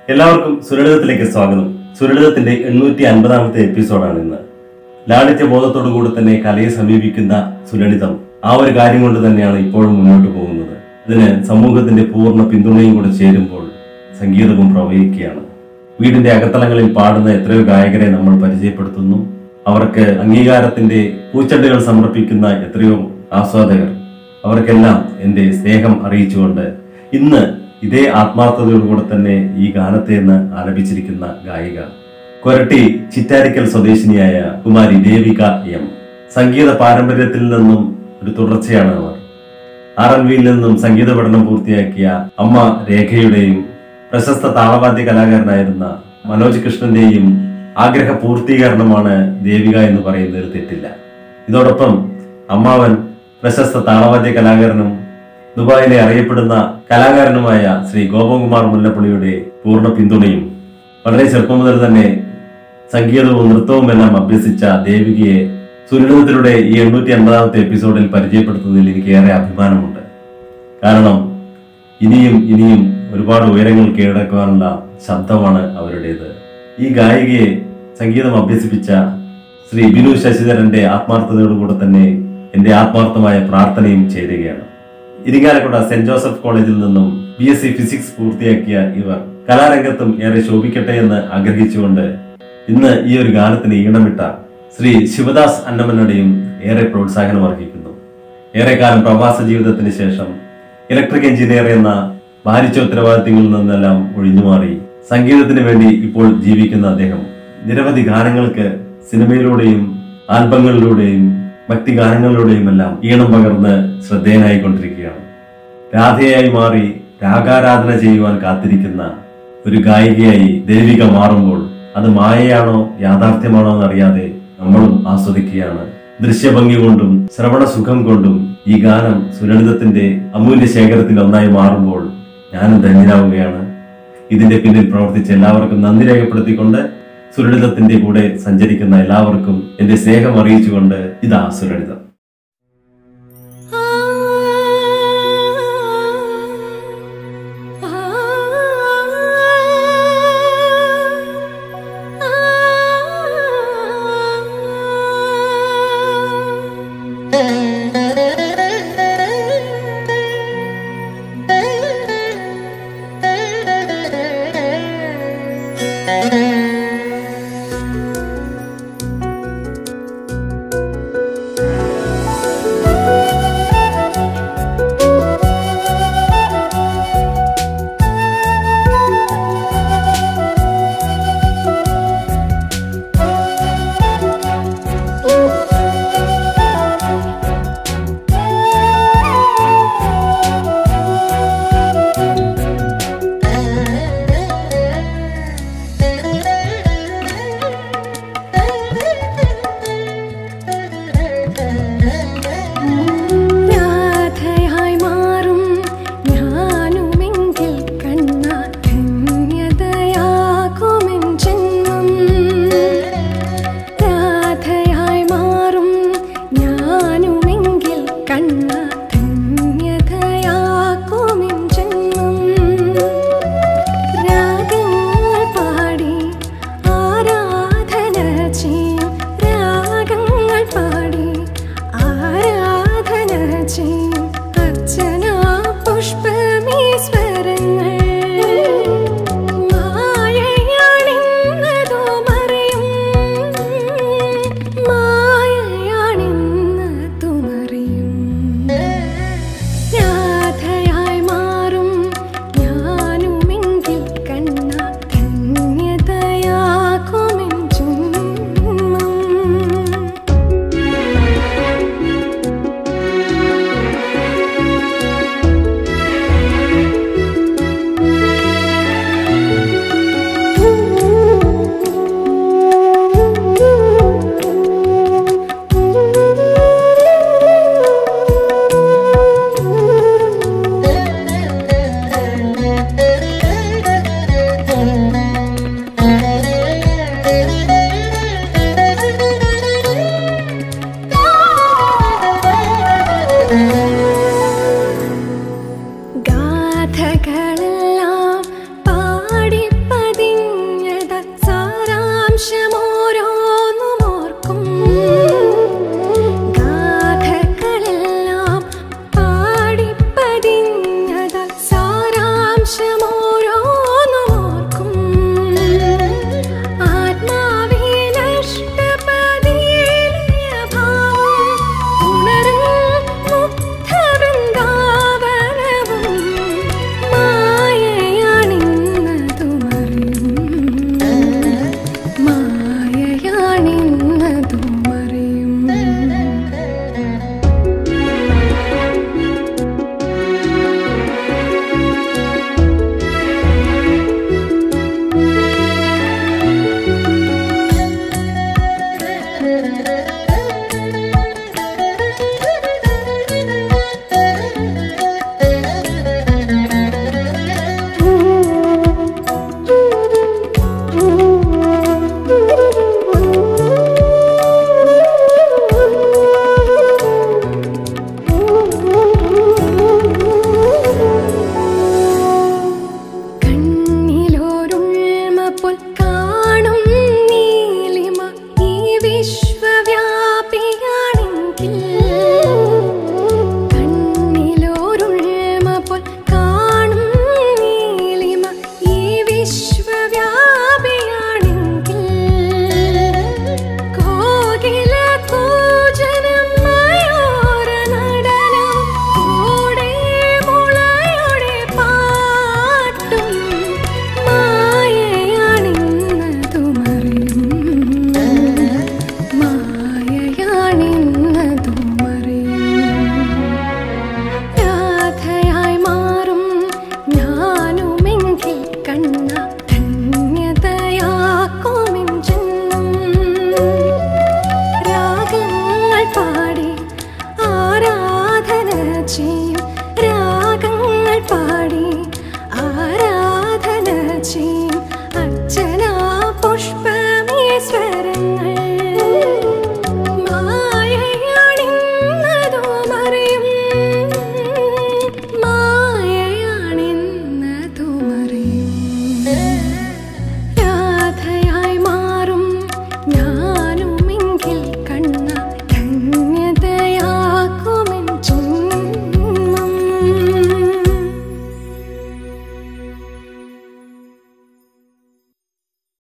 എല്ലാവർക്കും സുരളിതത്തിലേക്ക് സ്വാഗതം സുരളിതത്തിന്റെ എണ്ണൂറ്റി അൻപതാമത്തെ എപ്പിസോഡാണ് ഇന്ന് ലാളിത്യ ബോധത്തോടു കൂടി തന്നെ കലയെ സമീപിക്കുന്ന സുലളിതം ആ ഒരു കാര്യം കൊണ്ട് തന്നെയാണ് ഇപ്പോഴും മുന്നോട്ട് പോകുന്നത് ഇതിന് സമൂഹത്തിന്റെ പൂർണ്ണ പിന്തുണയും കൂടെ ചേരുമ്പോൾ സംഗീതവും പ്രവഹിക്കുകയാണ് വീടിന്റെ അകത്തളങ്ങളിൽ പാടുന്ന എത്രയോ ഗായകരെ നമ്മൾ പരിചയപ്പെടുത്തുന്നു അവർക്ക് അംഗീകാരത്തിന്റെ പൂച്ചെണ്ടുകൾ സമർപ്പിക്കുന്ന എത്രയോ ആസ്വാദകർ അവർക്കെല്ലാം എൻ്റെ സ്നേഹം അറിയിച്ചുകൊണ്ട് ഇന്ന് ഇതേ ആത്മാർത്ഥതയോടുകൂടെ തന്നെ ഈ ഗാനത്തെ എന്ന് ആലപിച്ചിരിക്കുന്ന ഗായിക കൊരട്ടി ചിറ്റാരിക്കൽ സ്വദേശിനിയായ കുമാരി ദേവിക എം സംഗീത പാരമ്പര്യത്തിൽ നിന്നും ഒരു തുടർച്ചയാണ് അവർ ആർ എൻ വിയിൽ നിന്നും സംഗീത പഠനം പൂർത്തിയാക്കിയ അമ്മ രേഖയുടെയും പ്രശസ്ത താളവാദ്യ കലാകാരനായിരുന്ന മനോജ് കൃഷ്ണന്റെയും ആഗ്രഹ പൂർത്തീകരണമാണ് ദേവിക എന്ന് പറയുന്നതിൽ തെറ്റില്ല ഇതോടൊപ്പം അമ്മാവൻ പ്രശസ്ത താളവാദ്യ കലാകാരനും ദുബായിലെ അറിയപ്പെടുന്ന കലാകാരനുമായ ശ്രീ ഗോപകുമാർ മുല്ലപ്പള്ളിയുടെ പൂർണ്ണ പിന്തുണയും വളരെ ചെറുപ്പം മുതൽ തന്നെ സംഗീതവും നൃത്തവും എല്ലാം അഭ്യസിച്ച ദേവികയെ സുരളിതത്തിലൂടെ ഈ എണ്ണൂറ്റി അൻപതാമത്തെ എപ്പിസോഡിൽ പരിചയപ്പെടുത്തുന്നതിൽ എനിക്ക് ഏറെ അഭിമാനമുണ്ട് കാരണം ഇനിയും ഇനിയും ഒരുപാട് ഉയരങ്ങൾ കീഴടക്കുവാനുള്ള ശബ്ദമാണ് അവരുടേത് ഈ ഗായികയെ സംഗീതം അഭ്യസിപ്പിച്ച ശ്രീ ബിനു ശശിധരന്റെ ആത്മാർത്ഥതയോടുകൂടെ തന്നെ എന്റെ ആത്മാർത്ഥമായ പ്രാർത്ഥനയും ചേരുകയാണ് ഇരിങ്ങാലക്കുട സെന്റ് ജോസഫ് കോളേജിൽ നിന്നും ബി എസ് സി ഫിസിക്സ് പൂർത്തിയാക്കിയ ഇവർ കലാരംഗത്തും ഏറെ ശോഭിക്കട്ടെ എന്ന് ആഗ്രഹിച്ചുകൊണ്ട് ഇന്ന് ഈ ഒരു ഗാനത്തിന് ഈണമിട്ട ശ്രീ ശിവദാസ് അന്നമനയുടെയും ഏറെ പ്രോത്സാഹനം അർഹിക്കുന്നു ഏറെക്കാലം പ്രവാസ ജീവിതത്തിന് ശേഷം ഇലക്ട്രിക് എഞ്ചിനീയർ എന്ന ഭാരിച്ച ഉത്തരവാദിത്തങ്ങളിൽ നിന്നെല്ലാം ഒഴിഞ്ഞുമാറി സംഗീതത്തിന് വേണ്ടി ഇപ്പോൾ ജീവിക്കുന്ന അദ്ദേഹം നിരവധി ഗാനങ്ങൾക്ക് സിനിമയിലൂടെയും ആൽബങ്ങളിലൂടെയും ഭക്തി ഗാനങ്ങളിലൂടെയും എല്ലാം ഈണം പകർന്ന് ശ്രദ്ധേയനായിക്കൊണ്ടിരിക്കുകയാണ് രാധയായി മാറി രാഗാരാധന ചെയ്യുവാൻ കാത്തിരിക്കുന്ന ഒരു ഗായികയായി ദേവിക മാറുമ്പോൾ അത് മായയാണോ യാഥാർത്ഥ്യമാണോ എന്നറിയാതെ നമ്മളും ആസ്വദിക്കുകയാണ് ദൃശ്യഭംഗി കൊണ്ടും ശ്രവണ സുഖം കൊണ്ടും ഈ ഗാനം സുലളിതത്തിന്റെ അമൂല്യ ശേഖരത്തിൽ ഒന്നായി മാറുമ്പോൾ ഞാനും ധന്യനാവുകയാണ് ഇതിന്റെ പിന്നിൽ പ്രവർത്തിച്ച എല്ലാവർക്കും നന്ദി രേഖപ്പെടുത്തിക്കൊണ്ട് സുലളിതത്തിന്റെ കൂടെ സഞ്ചരിക്കുന്ന എല്ലാവർക്കും എന്റെ സ്നേഹം അറിയിച്ചുകൊണ്ട് ഇതാ സുലളിതം രാധയായി മാറും ഞാനുമെങ്കിൽ കണ്ണാ ധന്യതയാകുമെൻ ജന്മം രാധയായി മാറും ഞാനുമെങ്കിൽ കണ്ണാ ധന്യതയാകുമെൻ ജന്മം രാഗങ്ങൾ പാടി ആരാധന ചെയ്യും രാഗങ്ങൾ പാടി ആരാധന ചെയ്യും അർച്ചന പുഷ്പമീ സ്വരങ്ങൾ മായയാണെന്നതോ മറിയും മായയാണെന്നതോ മറിയും രാധയായി മാറും ഞാനുമെങ്കിൽ കണ്ണ ധന്യതയാകുമെൻ ജന്മം ആ ചേ